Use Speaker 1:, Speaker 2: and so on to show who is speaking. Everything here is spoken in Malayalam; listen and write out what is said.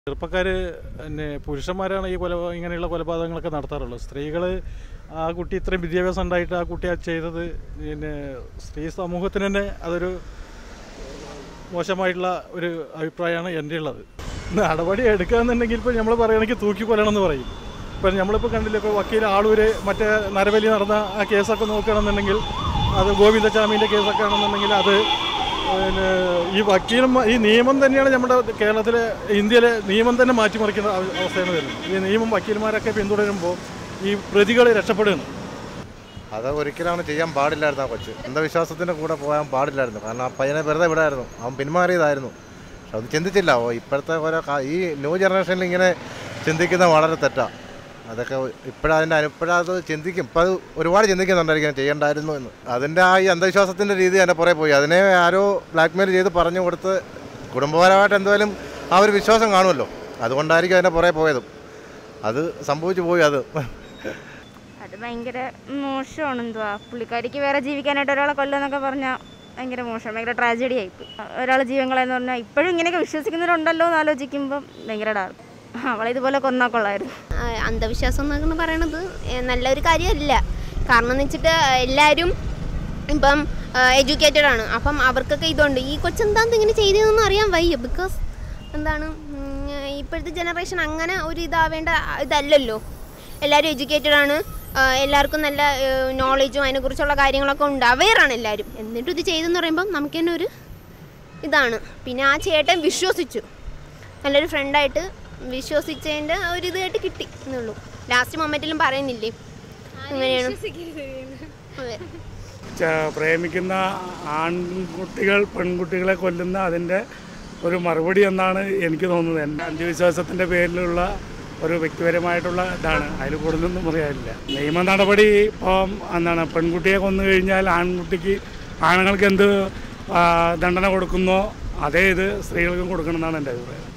Speaker 1: ചെറുപ്പക്കാർ പിന്നെ പുരുഷന്മാരാണ് ഈ കൊല ഇങ്ങനെയുള്ള കൊലപാതകങ്ങളൊക്കെ നടത്താറുള്ളത് സ്ത്രീകൾ ആ കുട്ടി ഇത്രയും വിദ്യാഭ്യാസം ഉണ്ടായിട്ട് ആ കുട്ടി അത് ചെയ്തത് പിന്നെ സ്ത്രീ സമൂഹത്തിന് തന്നെ അതൊരു മോശമായിട്ടുള്ള ഒരു അഭിപ്രായമാണ് എൻ്റെ ഉള്ളത് നടപടി എടുക്കുകയെന്നുണ്ടെങ്കിൽ ഇപ്പോൾ നമ്മൾ പറയുകയാണെങ്കിൽ തൂക്കിക്കൊല്ലണം എന്ന് പറയും ഇപ്പം നമ്മളിപ്പോൾ കണ്ടില്ല ഇപ്പോൾ വക്കീൽ ആളൂര് മറ്റേ നരബലി നടന്ന ആ കേസൊക്കെ നോക്കുകയാണെന്നുണ്ടെങ്കിൽ അത് ഗോവിന്ദചാമിൻ്റെ കേസൊക്കെ ആണെന്നുണ്ടെങ്കിൽ അത് പിന്നെ ഈ വക്കീലും ഈ നിയമം തന്നെയാണ് നമ്മുടെ കേരളത്തിലെ ഇന്ത്യയിലെ നിയമം തന്നെ മാറ്റിമറിക്കുന്ന അവ- അവസ്ഥയാണ് വരുന്നത് ഈ നിയമം വക്കീൽമാരൊക്കെ പിന്തുടരുമ്പോൾ ഈ പ്രതികൾ രക്ഷപ്പെടുകയാണ്
Speaker 2: അത് ഒരിക്കലും അവന് ചെയ്യാൻ പാടില്ലായിരുന്നു ആ കൊച്ച് അന്ധവിശ്വാസത്തിൻ്റെ കൂടെ പോകാൻ പാടില്ലായിരുന്നു കാരണം ആ പയ്യനെ വെറുതെ വിടായിരുന്നു അവൻ പിന്മാറിയതായിരുന്നു പക്ഷെ അത് ചിന്തിച്ചില്ല ഓ ഇപ്പോഴത്തെ ഓരോ കാ- ഈ ന്യൂ ജനറേഷനിൽ ഇങ്ങനെ ചിന്തിക്കുന്നത് വളരെ തെറ്റാണ് അതൊക്കെ ഇപ്പോഴതിൻ്റെ ഇപ്പോഴത് ചിന്തിക്കും ഇപ്പം അത് ഒരുപാട് ചിന്തിക്കുന്നുണ്ടായിരിക്കും ചെയ്യണ്ടായിരുന്നു എന്ന് അതിൻ്റെ ആ ഈ അന്ധവിശ്വാസത്തിൻ്റെ രീതി അതിൻ്റെ പുറകെ പോയി അതിനെ ആരോ ബ്ലാക്ക്മെയിൽ ചെയ്ത് പറഞ്ഞു കൊടുത്ത് കുടുംബപരമായിട്ട് എന്തായാലും ആ ഒരു വിശ്വാസം കാണുമല്ലോ അതുകൊണ്ടായിരിക്കും അതിൻ്റെ പുറകെ പോയതും അത് സംഭവിച്ചു പോയി അത്
Speaker 3: അത് ഭയങ്കര മോശമാണ് എന്തുവാ പുള്ളിക്കാരിക്ക് വേറെ ജീവിക്കാനായിട്ട് ഒരാളെ കൊല്ലുന്നൊക്കെ പറഞ്ഞാൽ ഭയങ്കര മോശം ഭയങ്കര ട്രാജഡി ആയിപ്പോയി ഒരാൾ ജീവങ്ങളെന്ന് പറഞ്ഞാൽ ഇപ്പോഴും ഇങ്ങനെയൊക്കെ വിശ്വസിക്കുന്നവരുണ്ടല്ലോ എന്ന് ആലോചിക്കുമ്പം ഭയങ്കര ഡാർക്ക് അവളെ ഇതുപോലെ കൊന്നാ കൊള്ളായിരുന്നു
Speaker 4: ആ, അന്ധവിശ്വാസം എന്നൊക്കെ പറയണത് ഏ, നല്ലൊരു കാര്യമല്ല കാരണം എന്ന് വെച്ചിട്ട് എല്ലാവരും ഇപ്പം എഡ്യൂക്കേറ്റഡ് ആണ് അപ്പം അവർക്കൊക്കെ ഇതുണ്ട് ഈ കൊച്ചെന്താന്ന് ഇങ്ങനെ ചെയ്തതെന്ന് അറിയാൻ വയ്യ ബിക്കോസ് എന്താണ് ഉം, ഇപ്പോഴത്തെ ജനറേഷൻ അങ്ങനെ ഒരു ഇതാവേണ്ട ഇതല്ലല്ലോ എല്ലാവരും എഡ്യൂക്കേറ്റഡ് ആണ് ആ, എല്ലാവർക്കും നല്ല നോളജും അതിനെക്കുറിച്ചുള്ള കാര്യങ്ങളൊക്കെ ഉണ്ട് അവെയറാണ് എല്ലാവരും എന്നിട്ടും ഇത് ചെയ്തെന്ന് പറയുമ്പം നമുക്ക് തന്നെ ഒരു ഇതാണ് പിന്നെ ആ ചേട്ടൻ വിശ്വസിച്ചു നല്ലൊരു ഫ്രണ്ടായിട്ട് വിശ്വസിച്ചതിൻ്റെ ഒരു ഇത് കേട്ട് കിട്ടി എന്നുള്ളൂ ലാസ്റ്റ് മൊമെന്റിലും പറയുന്നില്ലേ അങ്ങനെയാണ് അതെ
Speaker 5: ച- പ്രേമിക്കുന്ന ആൺകുട്ടികൾ പെൺകുട്ടികളെ കൊല്ലുന്ന അതിൻ്റെ ഒരു മറുപടി എന്നാണ് എനിക്ക് തോന്നുന്നത് എൻ്റെ അന്ധവിശ്വാസത്തിൻ്റെ പേരിലുള്ള ഒരു വ്യക്തിപരമായിട്ടുള്ള ഇതാണ് അതിൽ കൂടുതലൊന്നും പറയാനില്ല നിയമ നടപടി ഇപ്പം എന്താണ് പെൺകുട്ടിയെ കൊന്നു കഴിഞ്ഞാൽ ആൺകുട്ടിക്ക് ആണുങ്ങൾക്ക് എന്ത് ആ, ദണ്ഡന കൊടുക്കുന്നോ അതേ ഇത് സ്ത്രീകൾക്കും കൊടുക്കണം എന്നാണ് എൻ്റെ അഭിപ്രായം